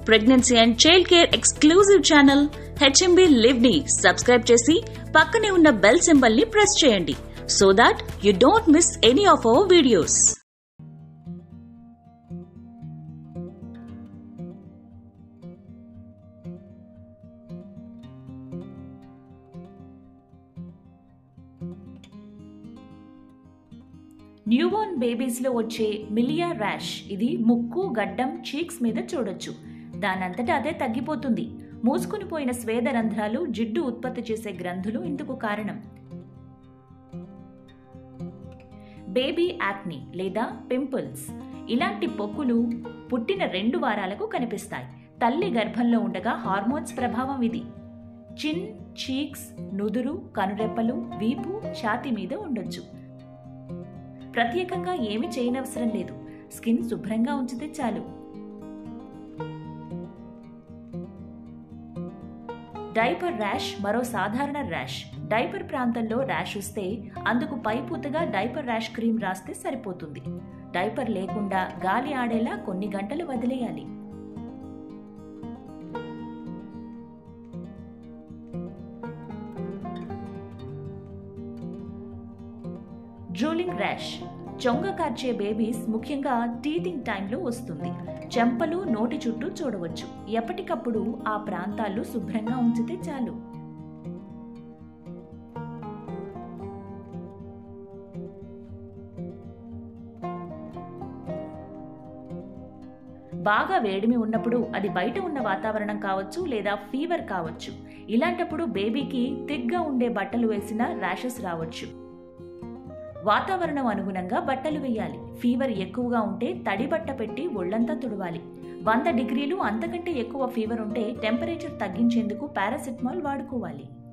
pregnancy and child care exclusive channel HMB live ని subscribe చేసి పక్కనే ఉన్న బెల్ సింబల్ ని ప్రెస్ చేయండి so that you don't miss any of our videos newborn babies లో వచ్చే మిలియా ర్యాష్ ఇది ముక్కు గడ్డం చీక్స్ మీద చూడొచ్చు దానంతటా అదే తగ్గిపోతుంది మూసుకుని పోయిన స్వేద రంధ్రాలు జిడ్డు ఉత్పత్తి చేసే గ్రంథులు ఇందుకు కారణం బేబీ యాక్ని లేదా పింపుల్స్ ఇలాంటి పొక్కులు పుట్టిన రెండు వారాలకు కనిపిస్తాయి తల్లి గర్భంలో ఉండగా హార్మోన్స్ ప్రభావం ఇది చిన్ చీక్స్ నుదురు కనురెప్పలు వీపు ఛాతి మీద ఉండొచ్చు ప్రత్యేకంగా ఏమి చేయనవసరం లేదు స్కిన్ శుభ్రంగా ఉంచితే చాలు డైపర్ ర్యాష్ మరో సాధారణ ర్యాష్ డైపర్ ప్రాంతంలో ర్యాష్ వస్తే అందుకు పైపూతగా డైపర్ ర్యాష్ క్రీమ్ రాస్తే సరిపోతుంది డైపర్ లేకుండా గాలి ఆడేలా కొన్ని గంటలు వదిలేయాలి డ్రూలింగ్ ర్యాష్ చొంగ కార్చే బేబీస్ ముఖ్యంగా టీతింగ్ టైంలో వస్తుంది చెంపలు నోటి చుట్టూ చూడవచ్చు ఎప్పటికప్పుడు ఆ ప్రాంతాలు శుభ్రంగా ఉంచితే చాలు బాగా వేడిమి ఉన్నప్పుడు అది బయట ఉన్న వాతావరణం కావచ్చు లేదా ఫీవర్ కావచ్చు ఇలాంటప్పుడు బేబీకి థిక్గా ఉండే బట్టలు వేసిన ర్యాషెస్ రావచ్చు వాతావరణం అనుగుణంగా బట్టలు వేయాలి ఫీవర్ ఎక్కువగా ఉంటే తడి బట్ట పెట్టి ఒళ్లంతా తుడవాలి వంద డిగ్రీలు అంతకంటే ఎక్కువ ఫీవర్ ఉంటే టెంపరేచర్ తగ్గించేందుకు పారాసిటమాల్ వాడుకోవాలి